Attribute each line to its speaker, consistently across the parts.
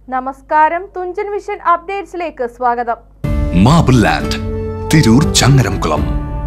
Speaker 1: നമസ്കാരം തുഞ്ചൻ വിഷൻ അപ്ഡേറ്റ്സിലേക്ക് സ്വാഗതം
Speaker 2: മാബിൾ ലാൻഡ് തിരൂർ ചങ്ങരംകുളം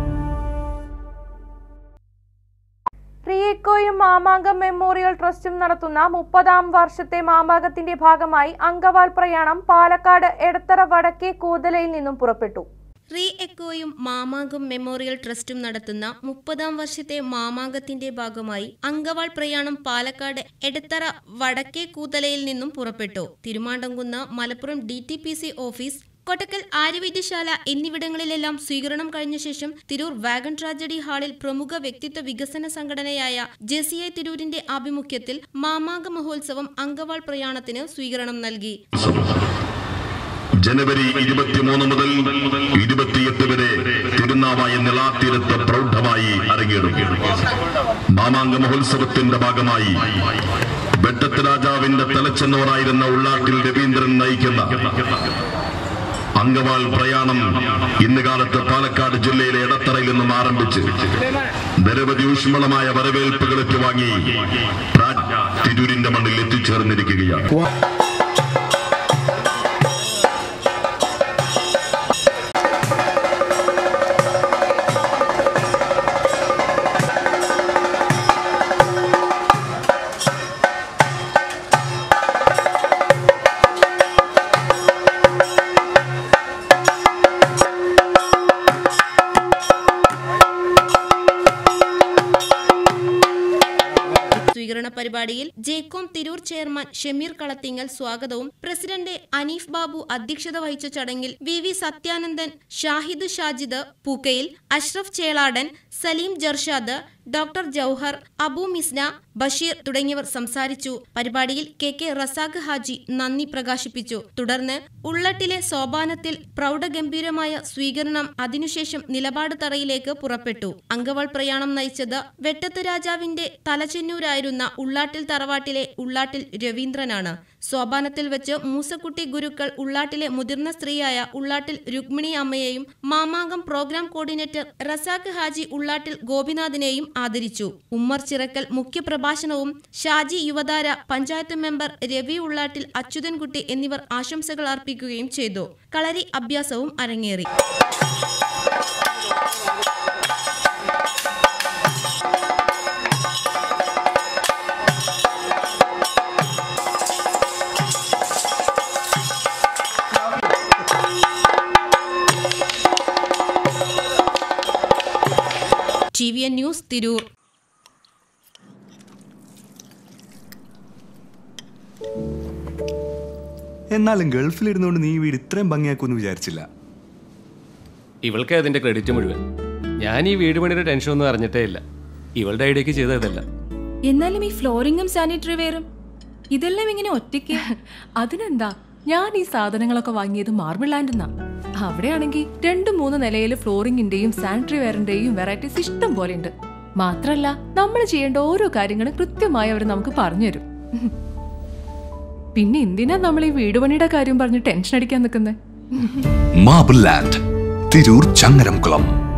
Speaker 1: റിയേക്കോയും മാമാങ്കം മെമ്മോറിയൽ ട്രസ്റ്റും നടത്തുന്ന മുപ്പതാം വർഷത്തെ മാമാങ്കത്തിന്റെ ഭാഗമായി അങ്കവാൽ പ്രയാണം പാലക്കാട് എടത്തറ വടക്കേ കൂതലയിൽ നിന്നും പുറപ്പെട്ടു
Speaker 3: റീ എക്കോയും മാമാങ്കം മെമ്മോറിയൽ ട്രസ്റ്റും നടത്തുന്ന മുപ്പതാം വർഷത്തെ മാമാങ്കത്തിന്റെ ഭാഗമായി അങ്കവാൾ പ്രയാണം പാലക്കാട് എടത്തറ വടക്കേ കൂതലയിൽ നിന്നും പുറപ്പെട്ടു Thirumandhamkunnu Malappuram D T P C office Kottakkal Aryavaidyasala എന്നിവിടങ്ങളിലെല്ലാം സ്വീകരണം കഴിഞ്ഞ ശേഷം തിരൂർ വാഗൺ ട്രാജഡി ഹാളിൽ പ്രമുഖ വ്യക്തിത്വ വികസന സംഘടനയായ ജെസിഐ തിരൂരിന്റെ ആഭിമുഖ്യത്തിൽ മാമാങ്ക മഹോത്സവം അങ്കവാൾ പ്രയാണത്തിന് സ്വീകരണം നൽകി
Speaker 4: ജനുവരി ഇരുപത്തിമൂന്ന് മുതൽ ഇരുപത്തിയെട്ട് വരെ തിരുനാവായ നിളാത്തീരത്ത് പ്രൗഢമായി അരങ്ങേറും മാമാങ്ക മഹോത്സവത്തിന്റെ ഭാഗമായി വെട്ടത്ത് രാജാവിന്റെ തലച്ചെന്നോറായിരുന്ന ഉള്ളാട്ടിൽ രവീന്ദ്രൻ നയിക്കുന്ന അങ്കവാൾ പ്രയാണം ഇന്ന് കാലത്ത് പാലക്കാട് ജില്ലയിലെ ഇടത്തറയിൽ നിന്നും ആരംഭിച്ച് നിരവധി ഊഷ്മളമായ വരവേൽപ്പുകൾ ഏറ്റുവാങ്ങി പ്രാ- തിരൂരിന്റെ മണ്ണിൽ എത്തിച്ചേർന്നിരിക്കുകയാണ്
Speaker 3: സ്വീകരണ പരിപാടിയിൽ ജേക്കോം തിരൂർ ചെയർമാൻ ഷമീർ കളത്തിങ്ങൽ സ്വാഗതവും പ്രസിഡന്റ് അനീഫ് ബാബു അധ്യക്ഷത വഹിച്ച ചടങ്ങിൽ V V Sathyanandan Shahid Shajid Pookkayil Ashraf Cheladan Saleem Jarshad doctor Jouhar Abu Misna Basheer തുടങ്ങിയവർ സംസാരിച്ചു പരിപാടിയിൽ കെ കെ റസാഖ് ഹാജി നന്ദി പ്രകാശിപ്പിച്ചു തുടർന്ന് ഉള്ളട്ടിലെ സോപാനത്തിൽ പ്രൗഢഗംഭീരമായ സ്വീകരണം അതിനുശേഷം നിലപാട് തറയിലേക്ക് പുറപ്പെട്ടു അങ്കവൾ പ്രയാണം നയിച്ചത് വെട്ടത്ത് രാജാവിന്റെ തലచెന്നൂരായിരുന്ന ഉള്ളാട്ടിൽ തറവാട്ടിലെ ഉള്ളാട്ടിൽ രവീന്ദ്രനാണ് സോപാനത്തിൽ വെച്ച് മൂസക്കുട്ടി ഗുരുക്കൾ ഉള്ളാട്ടിലെ മുതിർന്ന സ്ത്രീയായ ഉള്ളാട്ടിൽ രുക്മിണി അമ്മയെയും മാമാങ്കം പ്രോഗ്രാം കോർഡിനേറ്റർ റസാഖ് ഹാജി ഉള്ളാട്ടിൽ ഗോപിനാഥിനെയും ആദരിച്ചു ഉമ്മർ ചിറക്കൽ മുഖ്യപ്രഭാഷണവും ഷാജി യുവതാര പഞ്ചായത്ത് മെമ്പർ രവി ഉള്ളാട്ടിൽ അച്യുതൻകുട്ടി എന്നിവർ ആശംസകൾ അർപ്പിക്കുകയും ചെയ്തു കളരി അഭ്യാസവും അരങ്ങേറി T V N news Tirur
Speaker 5: എന്നാലും ഗൾഫിലിരുന്നുകൊണ്ട് നീ ഈ വീട് ഇത്രയും ഭംഗിയാക്കുമെന്ന് വിചാരിച്ചില്ല
Speaker 6: ഇവൾക്ക് അതിന്റെ ക്രെഡിറ്റ് മുഴുവൻ ഞാൻ ഈ വീട് പണിയുടെ ടെൻഷൻ ഒന്നും അറിഞ്ഞിട്ടേ ഇല്ല ഇവളുടെ ഐഡിയക്ക് ചെയ്തതല്ല
Speaker 7: എന്നാലും ഈ ഫ്ലോറിങ്ങും സാനിറ്ററി വെയറും ഇതെല്ലാം ഇങ്ങനെ ഒറ്റയ്ക്ക് അതിനെന്താ ഞാൻ ഈ സാധനങ്ങളൊക്കെ വാങ്ങിയത് മാർബിൾ ലാൻഡ് എന്നാ അവിടെയാണെങ്കിൽ രണ്ടു മൂന്ന് നിലയിൽ ഫ്ലോറിങ്ങിന്റെയും സാനിറ്ററി വെയറിന്റെയും വെറൈറ്റീസ് ഇഷ്ടം പോലെ ഉണ്ട് മാത്രല്ല നമ്മൾ ചെയ്യേണ്ട ഓരോ കാര്യങ്ങളും കൃത്യമായി അവർ നമുക്ക് പറഞ്ഞുതരും പിന്നെ എന്തിനാ നമ്മൾ ഈ വീട് പണിയുടെ കാര്യം പറഞ്ഞ് ടെൻഷൻ അടിക്കാൻ നിൽക്കുന്നത്
Speaker 2: മാബിൾ ലാൻഡ് തിരൂർ ചങ്ങരംകുളം